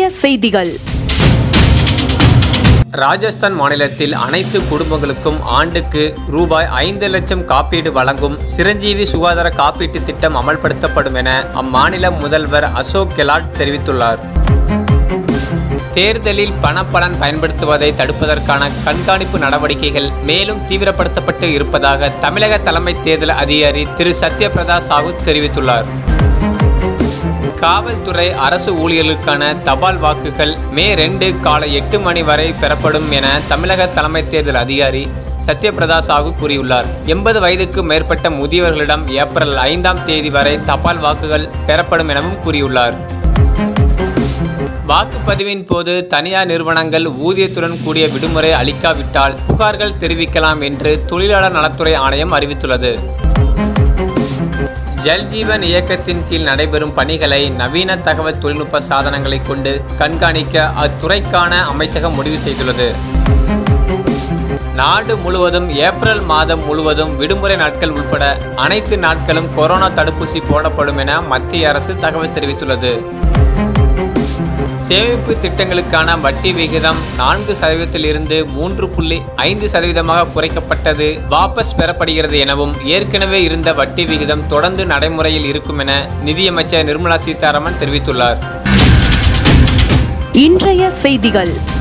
இன்றைய செய்திகள் ராஜஸ்தான் மாநிலத்தில் அனைத்து குடும்பங்களுக்கும் ஆண்டுக்கு ரூபாய் ஐந்து லட்சம் காப்பீடு வழங்கும் சிரஞ்சீவி சுகாதார காப்பீட்டு திட்டம் அமல்படுத்தப்படும் என அம்மாநில முதல்வர் அசோக் கெலாட் தெரிவித்துள்ளார் தேர்தலில் பணப்பலன் பயன்படுத்துவதை தடுப்பதற்கான கண்காணிப்பு நடவடிக்கைகள் மேலும் தீவிரப்படுத்தப்பட்டு இருப்பதாக தமிழக தலைமை தேர்தல் அதிகாரி திரு சத்யபிரதா சாஹூ தெரிவித்துள்ளார் காவல்துறை அரசு ஊழியர்களுக்கான தபால் வாக்குகள் மே ரெண்டு காலை எட்டு மணி வரை பெறப்படும் என தமிழக தலைமை தேர்தல் அதிகாரி சத்யபிரதா சாஹூ கூறியுள்ளார் எண்பது வயதுக்கு மேற்பட்ட முதியவர்களிடம் ஏப்ரல் ஐந்தாம் தேதி வரை தபால் வாக்குகள் பெறப்படும் எனவும் கூறியுள்ளார் வாக்குப்பதிவின் போது தனியார் நிறுவனங்கள் ஊதியத்துடன் கூடிய விடுமுறை அளிக்காவிட்டால் புகார்கள் தெரிவிக்கலாம் என்று தொழிலாளர் நலத்துறை ஆணையம் அறிவித்துள்ளது ஜல்ஜீவன் இயக்கத்தின் கீழ் நடைபெறும் பணிகளை நவீன தகவல் தொழில்நுட்ப சாதனங்களை கொண்டு கண்காணிக்க அத்துறைக்கான அமைச்சகம் முடிவு செய்துள்ளது நாடு முழுவதும் ஏப்ரல் மாதம் முழுவதும் விடுமுறை நாட்கள் உட்பட அனைத்து நாட்களும் கொரோனா தடுப்பூசி போடப்படும் என மத்திய அரசு தகவல் தெரிவித்துள்ளது சேமிப்பு திட்டங்களுக்கான வட்டி விகிதம் நான்கு சதவீதத்தில் இருந்து மூன்று புள்ளி ஐந்து சதவீதமாக குறைக்கப்பட்டது வாபஸ் பெறப்படுகிறது எனவும் ஏற்கனவே இருந்த வட்டி விகிதம் தொடர்ந்து நடைமுறையில் இருக்கும் என நிதியமைச்சர் நிர்மலா சீதாராமன் தெரிவித்துள்ளார் இன்றைய செய்திகள்